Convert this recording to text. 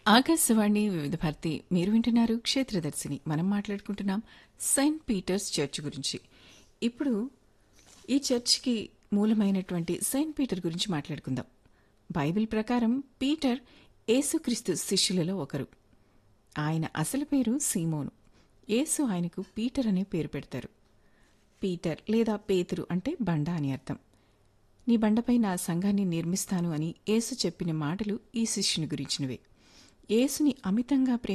ఆకాశవాణి వివిధ భారతి మీరు వింటున్నారు క్షేత్రదర్శిని మనం మాట్లాడుకుంటున్నాం సెయింట్ పీటర్స్ చర్చ్ గురించి ఇప్పుడు ఈ చర్చ్కి మూలమైనటువంటి సెయింట్ పీటర్ గురించి మాట్లాడుకుందాం బైబిల్ ప్రకారం పీటర్ యేసుక్రీస్తు శిష్యులలో ఒకరు ఆయన అసలు పేరు సీమోను యేసు ఆయనకు పీటర్ అనే పేరు పెడతారు పీటర్ లేదా పేతురు అంటే బండ అని అర్థం నీ బండపై నా సంఘాన్ని నిర్మిస్తాను అని యేసు చెప్పిన మాటలు ఈ శిష్యుని గురించినవే యేసుని అమితంగా ప్రేమ